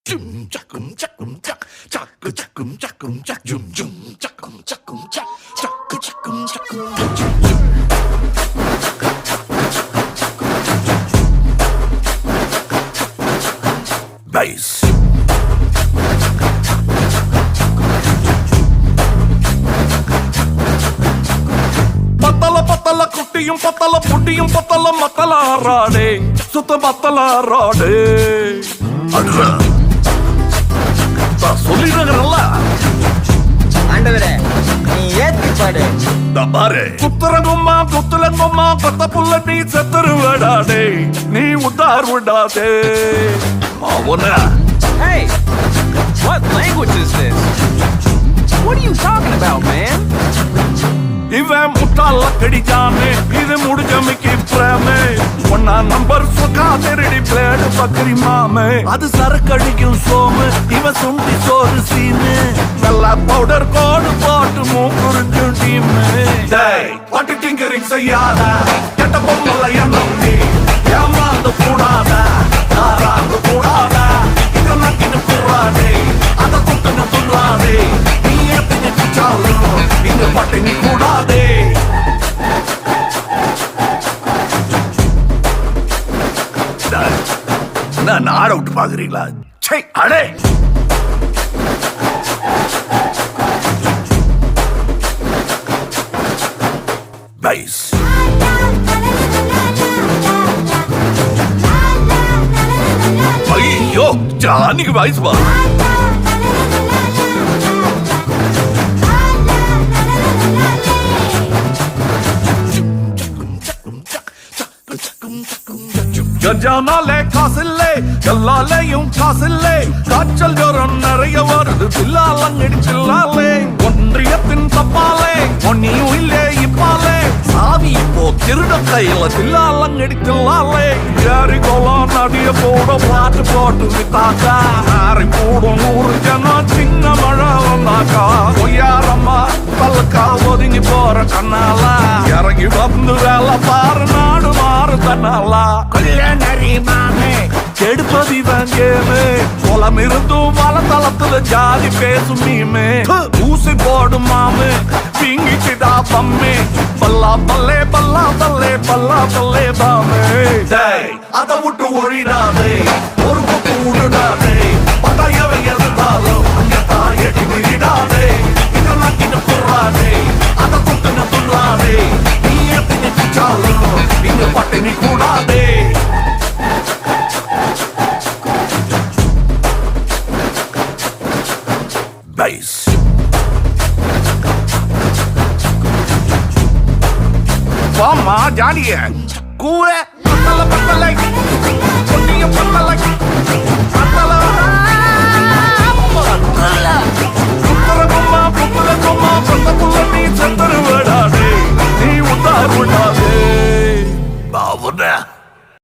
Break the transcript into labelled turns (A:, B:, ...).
A: Jum jackum jackum jack jack jackum jackum jack jum jum jackum jackum jack jack jackum jackum jack jum jum. Bass.
B: பத்தல பத்தல குட்டியும் பத்தல புட்டியும் பத்தல மத்தல ஆறாடே சுத்த பத்தல ஆறாடே
A: அடுறா. நான் சொல்லிடுறேன்ல
C: ஆண்டவரே நீ ஏத்தி பாடு
A: நான் பாரு
B: குத்துறங்கும்மா குத்துலங்கும்மா கொத்த புள்ள நீ செத்துருவடாடே நீ உத்தார் விடாதே
A: அவன
D: Hey, what language is this? What are you talking about, man?
B: இவன் முட்டாள கடிச்சானே இது முடிஞ்ச மிக்கி பிரேமே ஒன்னா நம்பர் சுக்கா திருடி பிளேடு பக்கரி மாமே அது சரக்கடிக்கும் சோமு இவன் சுண்டி சோறு சீனு நல்லா பவுடர் கோடு போட்டு மூக்குறிஞ்சும் டீமு டேய் பட்டு டிங்கரிங் செய்யாத கெட்ட பொம்மல எண்ணம் நீ ஏமாந்து கூடாத யாராந்து கூடாத இது நக்கின்னு கூடாதே அத குட்டுன்னு துள்ளாதே நீ ஏத்தின்னு குச்சாலும் இங்க பட்டினி கூடாதே
A: டேய், என்ன நாட விட்டு பாக்குறீங்களா சே அடே பைஸ் ஐயோ ஜானிக்கு வயசு பா
B: கஞ்சானாலே காசில்லே எல்லாலேயும் காசில்லே காய்ச்சல் ஜோரம் நிறைய வருது பில்லாலங்கடி சில்லாலே ஒன்றியத்தின் தப்பாலே ஒன்னியும் இல்லே இப்பாலே சாவி இப்போ திருட கையில தில்லாலங்கடி தில்லாலே ஏறி கோலம் நடிய போட பாட்டு போட்டு வித்தாக்கா ஆறி போடும் நூறு ஜனம் சின்ன மழை வந்தாக்கா பொய்யாரம்மா பல்லுக்கா ஒதுங்கி போற கண்ணாலா இறங்கி வந்து வேலை பாரு நாடு மாறு தன்னாலா கொல்ல நரிமானே கெடுப்பது இவன் கேமு குளம் இருந்தும் வளத்தளத்துல ஜாதி பேசும் மீமே ஊசி போடும் மாமு பிங்கிச்சுடா பம்மே பல்லா பல்லே பல்லா பல்லே பல்லா பல்லே பாமே டேய் அத விட்டு ஒழிடாதே ஒரு பக்கம் விடுடாதே பட்டாயவை எதிர்த்தாலும் அங்க தாயடி விடாதே இதெல்லாம் கிட்ட போறாதே அத குத்துன்னு துள்ளாதே நீ எத்தனை குச்சாலும் இங்க பட்டினி கூடாதே
A: பைஸ்
B: வாமா ஜாலிய கூற பத்தல பத்தலை